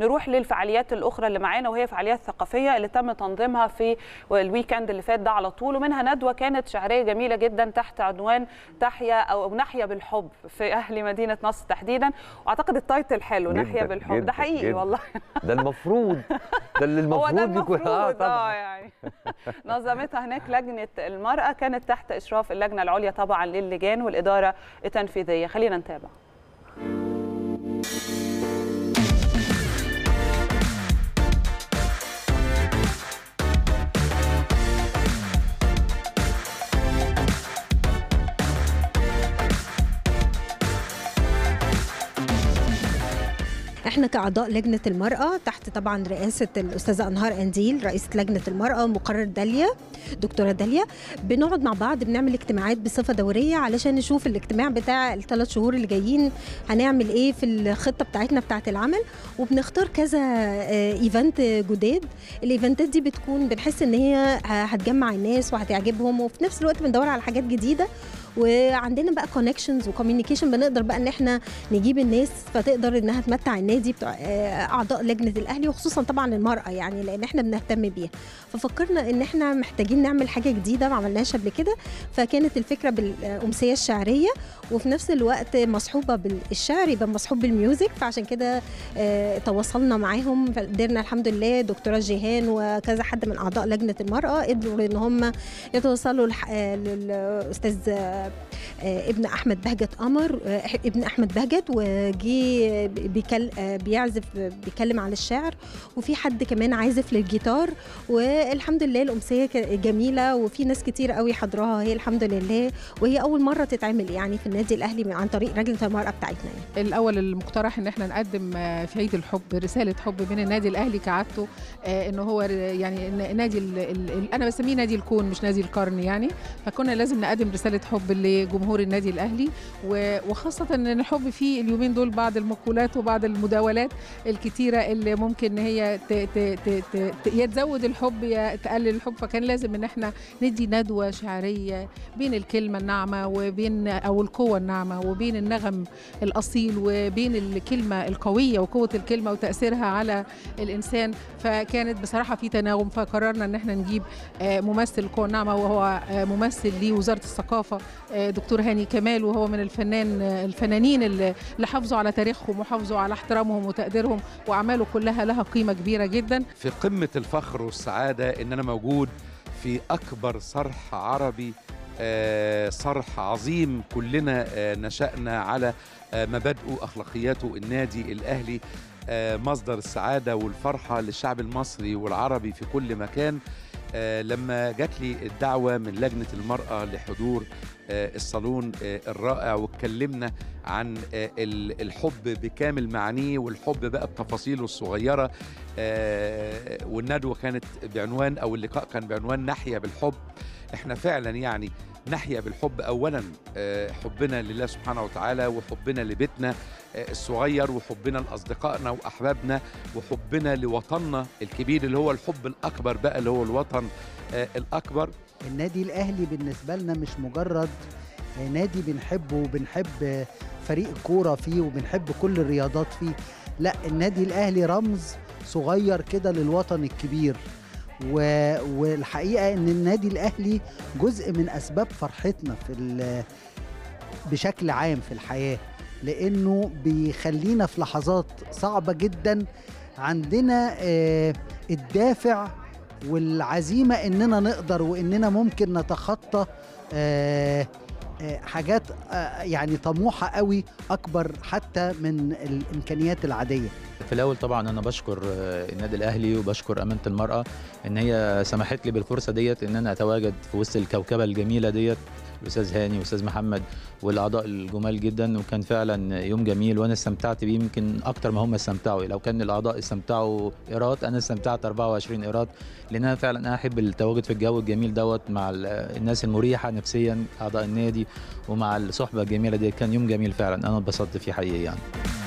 نروح للفعاليات الاخرى اللي معانا وهي فعاليات ثقافيه اللي تم تنظيمها في الويكند اللي فات ده على طول ومنها ندوه كانت شعريه جميله جدا تحت عنوان تحيا او نحيا بالحب في اهل مدينه نصر تحديدا واعتقد التايتل حلو جداً، نحيا بالحب جداً، ده حقيقي جداً. والله ده المفروض ده اللي هو ده المفروض يكون المفروض اه طبعاً. يعني نظمتها هناك لجنه المراه كانت تحت اشراف اللجنه العليا طبعا للجان والاداره التنفيذيه خلينا نتابع احنا كاعضاء لجنه المراه تحت طبعا رئاسه الاستاذه انهار انديل رئيسه لجنه المراه مقرر داليا دكتوره داليا بنقعد مع بعض بنعمل اجتماعات بصفه دوريه علشان نشوف الاجتماع بتاع الثلاث شهور اللي جايين هنعمل ايه في الخطه بتاعتنا بتاعه العمل وبنختار كذا آه، ايفنت جداد الايفنتات دي بتكون بنحس ان هي هتجمع الناس وهتعجبهم وفي نفس الوقت بندور على حاجات جديده وعندنا بقى كونكشنز وكوميونيكيشن بنقدر بقى ان احنا نجيب الناس فتقدر انها تمتع النادي بتوع آه، اعضاء لجنه الاهلي وخصوصا طبعا المراه يعني لان احنا بنهتم بيها ففكرنا ان احنا محتاجين نعمل حاجه جديده ما عملناش قبل كده فكانت الفكره بالامسيه الشعريه وفي نفس الوقت مصحوبه بالشعر يبقى مصحوب بالميوزك فعشان كده آه، تواصلنا معاهم فقدرنا الحمد لله دكتوره جيهان وكذا حد من اعضاء لجنه المراه قدروا ان هم يتوصلوا لح- آه، للاستاذ آه، آه، ابن احمد بهجت قمر آه، ابن احمد بهجت وجي بيكل آه، بيعزف بيتكلم على الشعر وفي حد كمان عازف للجيتار والحمد لله الامسيه ك- جميله وفي ناس كتير قوي حضراها هي الحمد لله وهي اول مره تتعمل يعني في النادي الاهلي من- عن طريق لجنه المراه بتاعتنا يعني. الاول المقترح ان احنا نقدم آه، في عيد الحب رساله حب من النادي الاهلي كعادته آه، ان هو ر- يعني ن- نادي ال ال ال انا بسميه نادي الكون مش نادي القرن يعني فكنا لازم نقدم رساله حب لجمهور النادي الاهلي و- وخاصه ان الحب فيه اليومين دول بعض المقولات وبعض المداولات الكتيره اللي ممكن ان هي ت ت ت ت ت يا تزود الحب يا تقلل الحب فكان لازم ان احنا ندي ندوه شعريه بين الكلمه الناعمه وبين او القوه الناعمه وبين النغم الاصيل وبين الكلمه القويه وقوه الكلمه وتاثيرها على الانسان فكانت بصراحه في تناغم فقررنا ان احنا نجيب آه، ممثل القوه الناعمه وهو آه، ممثل لوزاره الثقافه آه، دكتور هاني كمال وهو من الفنان آه، الفنانين اللي اللي حافظوا على تاريخهم وحافظوا على احترامهم وتقديرهم واعماله كلها لها قيمه كبيره جدا في قمة الفخر والسعادة إن أنا موجود في أكبر صرح عربي آه، صرح عظيم كلنا آه، نشأنا على آه، مبادئه أخلاقياته النادي الأهلي آه، مصدر السعادة والفرحة للشعب المصري والعربي في كل مكان آه، لما جات لي الدعوة من لجنة المرأة لحضور آه، الصالون آه، الرائع واتكلمنا عن آه، ال- الحب بكامل معانيه والحب بقى بتفاصيله الصغيرة آه، والندوة كانت بعنوان أو اللقاء كان بعنوان نحيا بالحب احنا فعلا يعني نحيا بالحب اولا آه، حبنا لله سبحانه وتعالى وحبنا لبيتنا آه، الصغير وحبنا لاصدقائنا واحبابنا وحبنا لوطننا الكبير اللي هو الحب الاكبر بقى اللي هو الوطن آه، الاكبر النادي الاهلي بالنسبه لنا مش مجرد نادي بنحبه وبنحب فريق الكوره فيه وبنحب كل الرياضات فيه لا النادي الاهلي رمز صغير كده للوطن الكبير و... والحقيقه ان النادي الاهلي جزء من اسباب فرحتنا في ال... بشكل عام في الحياه لانه بيخلينا في لحظات صعبه جدا عندنا آه، الدافع والعزيمه اننا نقدر واننا ممكن نتخطى آه، آه، حاجات آه، يعني طموحه قوي اكبر حتى من الامكانيات العاديه في الاول طبعا انا بشكر آه، النادي الاهلي وبشكر امانه المراه ان هي سمحت لي بالفرصه ديت ان انا اتواجد في وسط الكوكبه الجميله ديت الاستاذ هاني والاستاذ محمد والاعضاء الجمال جدا وكان فعلا يوم جميل وانا استمتعت بيه يمكن اكتر ما هم استمتعوا لو كان الاعضاء استمتعوا ايراد انا استمتعت 24 ايراد لان انا فعلا انا احب التواجد في الجو الجميل دوت مع ال- الناس المريحه نفسيا اعضاء النادي ومع الصحبه الجميله دي كان يوم جميل فعلا انا اتبسطت فيه حقيقي يعني